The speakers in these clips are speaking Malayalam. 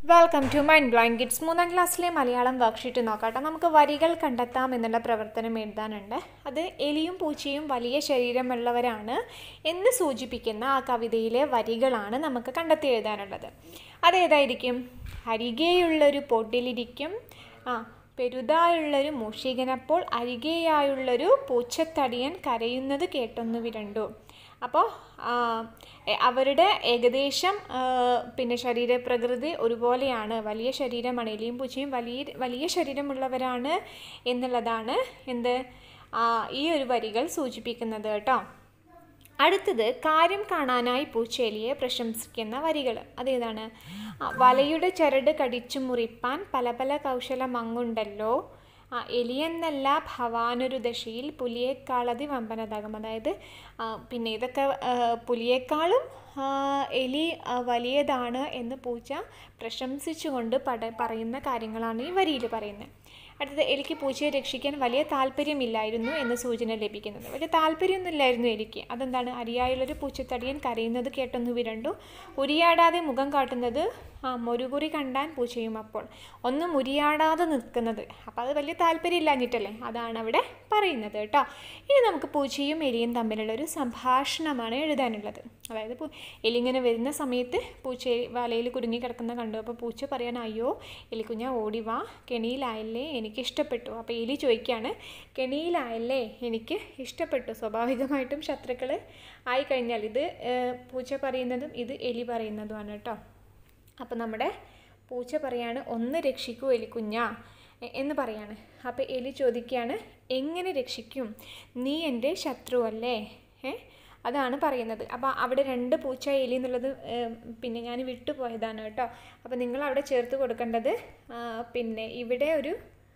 Welcome to Mind Blind Kids മൂന്നാം ക്ലാസ്സിലെ മലയാളം വർക്ക്ഷീറ്റ് നോക്കാട്ടെ നമുക്ക് വരികൾ കണ്ടെത്താം എന്നുള്ള പ്രവർത്തനം എഴുതാനുണ്ട് അത് എലിയും പൂച്ചയും വലിയ ശരീരമുള്ളവരാണ് എന്ന് സൂചിപ്പിക്കുന്ന ആ കവിതയിലെ വരികളാണ് നമുക്ക് കണ്ടെത്തി എഴുതാനുള്ളത് അതേതായിരിക്കും അരികെയുള്ളൊരു പൊട്ടിലിരിക്കും ആ പെരുതായുള്ളൊരു മൂഷികനപ്പോൾ അരികെയായുള്ളൊരു പൂച്ചത്തടിയൻ കരയുന്നത് കേട്ടൊന്നു വിരണ്ടു അപ്പോൾ അവരുടെ ഏകദേശം ആ, പിന്നെ ശരീരപ്രകൃതി ഒരുപോലെയാണ് വലിയ ശരീരമാണ് എലിയും പൂച്ചയും വലിയ വലിയ ശരീരമുള്ളവരാണ് എന്നുള്ളതാണ് എന്ത് ആ, ഈ ഒരു വരികൾ സൂചിപ്പിക്കുന്നത് കേട്ടോ അടുത്തത് കാര്യം കാണാനായി പൂച്ചെലിയെ പ്രശംസിക്കുന്ന വരികൾ അതേതാണ് ആ, വലയുടെ ചരട് കടിച്ചു മുറിപ്പാൻ പല പല കൗശലം അങ്ങുണ്ടല്ലോ ആ എലിയെന്നല്ല ഭവാനൊരു ദശയിൽ പുലിയേക്കാളതി വമ്പനതാകും അതായത് ആ, പിന്നെ ഇതൊക്കെ ആ, പുലിയേക്കാളും ആ, എലി ആ, വലിയതാണ് എന്ന് പൂച്ച പ്രശംസിച്ചുകൊണ്ട് പട പറയുന്ന കാര്യങ്ങളാണ് ഈ വരിയിൽ പറയുന്നത് അടുത്തത് എലിക്ക് പൂച്ചയെ രക്ഷിക്കാൻ വലിയ താല്പര്യമില്ലായിരുന്നു എന്ന് സൂചന ലഭിക്കുന്നത് വലിയ താല്പര്യമൊന്നുമില്ലായിരുന്നു എലിക്ക് അതെന്താണ് അരിയായുള്ളൊരു പൂച്ചത്തടിയൻ കരയുന്നത് കേട്ടൊന്നു വിരണ്ടു ഉരിയാടാതെ മുഖം കാട്ടുന്നത് ആ മൊരുകുറി കണ്ടാൻ പൂച്ചയും അപ്പോൾ ഒന്നും ഉരിയാടാതെ നിൽക്കുന്നത് അപ്പോൾ അത് വലിയ താല്പര്യമില്ലാഞ്ഞിട്ടല്ലേ അതാണ് അവിടെ പറയുന്നത് കേട്ടോ ഇനി നമുക്ക് പൂച്ചയും എലിയും തമ്മിലുള്ള ഒരു സംഭാഷണമാണ് എഴുതാനുള്ളത് അതായത് പൂ- എലി ഇങ്ങനെ വരുന്ന സമയത്ത് പൂച്ച വലയിൽ കുടുങ്ങി കിടക്കുന്ന കണ്ടു അപ്പോൾ പൂച്ച പറയാൻ അയ്യോ എലിക്കുഞ്ഞ ഓടി വാ കെണിയിലായല്ലേ എനിക്ക് ഇഷ്ടപ്പെട്ടു അപ്പോൾ എലി ചോദിക്കുകയാണ് കെണിയിലായല്ലേ എനിക്ക് ഇഷ്ടപ്പെട്ടു സ്വാഭാവികമായിട്ടും ശത്രുക്കൾ ആയിക്കഴിഞ്ഞാൽ ഇത് ഏഹ്, പൂച്ച പറയുന്നതും ഇത് എലി പറയുന്നതുമാണ് കേട്ടോ അപ്പോൾ നമ്മുടെ പൂച്ച പറയാണ് ഒന്ന് രക്ഷിക്കൂ എലിക്കുഞ്ഞ എ- എന്ന് പറയാണ് അപ്പോൾ എലി ചോദിക്കുകയാണ് എങ്ങനെ രക്ഷിക്കും നീ എൻ്റെ ശത്രുവല്ലേ ഏ അതാണ് പറയുന്നത് അപ്പോൾ അവിടെ രണ്ട് പൂച്ച എലി എന്നുള്ളത് ഏം, പിന്നെ ഞാൻ വിട്ടുപോയതാണ് കേട്ടോ അപ്പോൾ നിങ്ങൾ അവിടെ ചേർത്ത് കൊടുക്കേണ്ടത് ആ, പിന്നെ ഇവിടെ ഒരു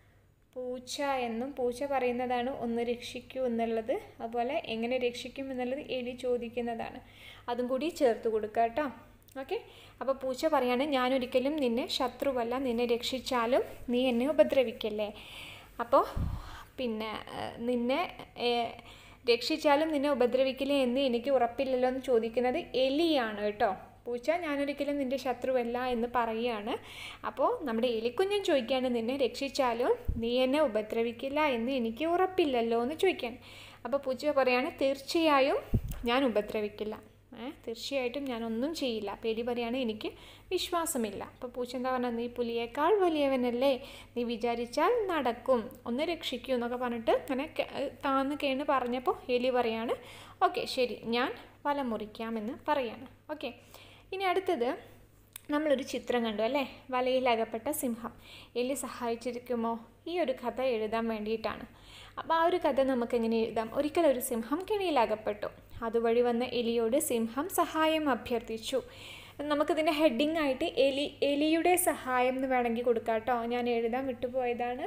പൂച്ച എന്നും പൂച്ച പറയുന്നതാണ് ഒന്ന് രക്ഷിക്കൂ എന്നുള്ളത് അതുപോലെ എങ്ങനെ രക്ഷിക്കും എന്നുള്ളത് എലി ചോദിക്കുന്നതാണ് അതും കൂടി ചേർത്ത് കൊടുക്കുക കേട്ടോ ഓക്കെ അപ്പോൾ പൂച്ച പറയാണ് ഞാനൊരിക്കലും നിന്നെ ശത്രുവല്ല നിന്നെ രക്ഷിച്ചാലും നീ എന്നെ ഉപദ്രവിക്കല്ലേ അപ്പോൾ പിന്നെ ഏഹ്, നിന്നെ ഏഹ്, രക്ഷിച്ചാലും നിന്നെ ഉപദ്രവിക്കില്ലേ എന്ന് എനിക്ക് ഉറപ്പില്ലല്ലോ എന്ന് ചോദിക്കുന്നത് എലിയാണ് കേട്ടോ പൂച്ച ഞാനൊരിക്കലും നിൻ്റെ ശത്രുവല്ല എന്ന് പറയുകയാണ് അപ്പോൾ നമ്മുടെ എലിക്കുഞ്ഞൻ ചോദിക്കുകയാണ് നിന്നെ രക്ഷിച്ചാലും നീ എന്നെ ഉപദ്രവിക്കില്ല എന്ന് എനിക്ക് ഉറപ്പില്ലല്ലോ എന്ന് ചോദിക്കാൻ അപ്പോൾ പൂച്ച പറയാണ് തീർച്ചയായും ഞാൻ ഉപദ്രവിക്കില്ല ഏ തീർച്ചയായിട്ടും ഞാനൊന്നും ചെയ്യില്ല അപ്പോൾ എലി പറയാണ് എനിക്ക് വിശ്വാസമില്ല അപ്പോൾ പൂച്ച എന്താ പറഞ്ഞത് നീ പുലിയേക്കാൾ വലിയവനല്ലേ നീ വിചാരിച്ചാൽ നടക്കും ഒന്ന് രക്ഷിക്കൂ എന്നൊക്കെ പറഞ്ഞിട്ട് അങ്ങനെ കെ- താന്ന് കേണ് പറഞ്ഞപ്പോൾ എലി പറയാണ് ഓക്കെ ശരി ഞാൻ വല മുറിക്കാമെന്ന് പറയാണ് ഓക്കെ ഇനി അടുത്തത് നമ്മളൊരു ചിത്രം കണ്ടു അല്ലേ വലയിൽ അകപ്പെട്ട സിംഹം എലി സഹായിച്ചിരിക്കുമോ ഈ ഒരു കഥ എഴുതാൻ വേണ്ടിയിട്ടാണ് അപ്പോൾ ആ ഒരു കഥ നമുക്ക് എങ്ങനെ എഴുതാം ഒരിക്കൽ ഒരു സിംഹം കെണിയിൽ അകപ്പെട്ടു അതുവഴി വന്ന എലിയോട് സിംഹം സഹായം അഭ്യർത്ഥിച്ചു നമുക്കിതിൻ്റെ ഹെഡിങ് ആയിട്ട് എലി എലിയുടെ സഹായം എന്ന് വേണമെങ്കിൽ കൊടുക്കാം കേട്ടോ ഞാൻ എഴുതാൻ വിട്ടുപോയതാണ്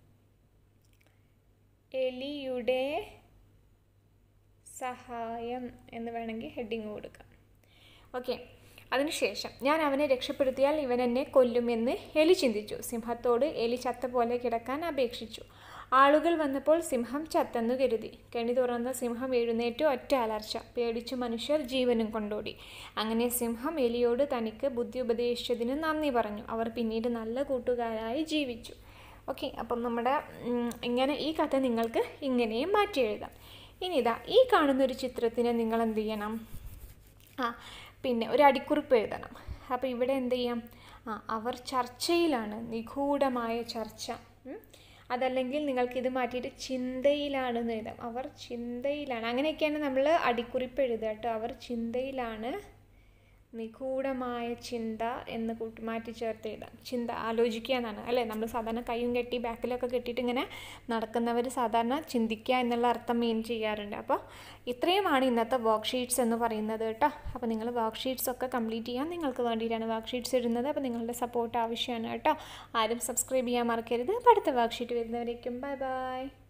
എലിയുടെ സഹായം എന്ന് വേണമെങ്കിൽ ഹെഡിങ് കൊടുക്കാം ഓക്കെ അതിനുശേഷം ഞാൻ അവനെ രക്ഷപ്പെടുത്തിയാൽ ഇവൻ എന്നെ കൊല്ലുമെന്ന് എലി ചിന്തിച്ചു സിംഹത്തോട് എലി ചത്ത പോലെ കിടക്കാൻ അപേക്ഷിച്ചു ആളുകൾ വന്നപ്പോൾ സിംഹം ചത്തെന്നു കരുതി കെണി തുറന്ന സിംഹം എഴുന്നേറ്റു ഒറ്റ അലർച്ച പേടിച്ചു മനുഷ്യർ ജീവനും കൊണ്ടോടി അങ്ങനെ സിംഹം എലിയോട് തനിക്ക് ബുദ്ധി ഉപദേശിച്ചതിന് നന്ദി പറഞ്ഞു അവർ പിന്നീട് നല്ല കൂട്ടുകാരായി ജീവിച്ചു ഓക്കെ അപ്പം നമ്മുടെ ഉം, ഇങ്ങനെ ഈ കഥ നിങ്ങൾക്ക് ഇങ്ങനെയും മാറ്റി എഴുതാം ഇനി ഇതാ ഈ കാണുന്നൊരു ചിത്രത്തിന് നിങ്ങൾ എന്ത് ചെയ്യണം ആ പിന്നെ ഒരു അടിക്കുറിപ്പ് എഴുതണം അപ്പോൾ ഇവിടെ എന്ത് ചെയ്യാം ആ അവർ ചർച്ചയിലാണ് നിഗൂഢമായ ചർച്ച ഉം. അതല്ലെങ്കിൽ നിങ്ങൾക്ക് ഇത് മാറ്റിയിട്ട് ചിന്തയിലാണെന്ന് എഴുതാം അവർ ചിന്തയിലാണ് അങ്ങനെയൊക്കെയാണ് നമ്മൾ അടിക്കുറിപ്പ് എഴുതുക കേട്ടോ അവർ ചിന്തയിലാണ് നിഗൂഢമായ ചിന്ത എന്ന് കൂട്ടി മാറ്റി ചേർത്ത് എഴുതാം ചിന്ത ആലോചിക്കുക എന്നാണ് അല്ലേ നമ്മൾ സാധാരണ കൈയും കെട്ടി ബാക്കിലൊക്കെ കെട്ടിയിട്ട് ഇങ്ങനെ നടക്കുന്നവർ സാധാരണ ചിന്തിക്കുക എന്നുള്ള അർത്ഥം മീൻ ചെയ്യാറുണ്ട് അപ്പോൾ ഇത്രയുമാണ് ഇന്നത്തെ വർക്ക് ഷീറ്റ്സ് എന്ന് പറയുന്നത് കേട്ടോ അപ്പോൾ നിങ്ങൾ വർക്ക് ഷീറ്റ്സ് ഒക്കെ കംപ്ലീറ്റ് ചെയ്യാൻ നിങ്ങൾക്ക് വേണ്ടിയിട്ടാണ് വർക്ക് ഷീറ്റ്സ് ഇടുന്നത് അപ്പോൾ നിങ്ങളുടെ സപ്പോർട്ട് ആവശ്യമാണ് കേട്ടോ ആരും സബ്സ്ക്രൈബ് ചെയ്യാൻ മറക്കരുത് അപ്പോൾ അടുത്ത വർക്ക് ഷീറ്റ് വരുന്നവരേക്കും ബൈ ബൈ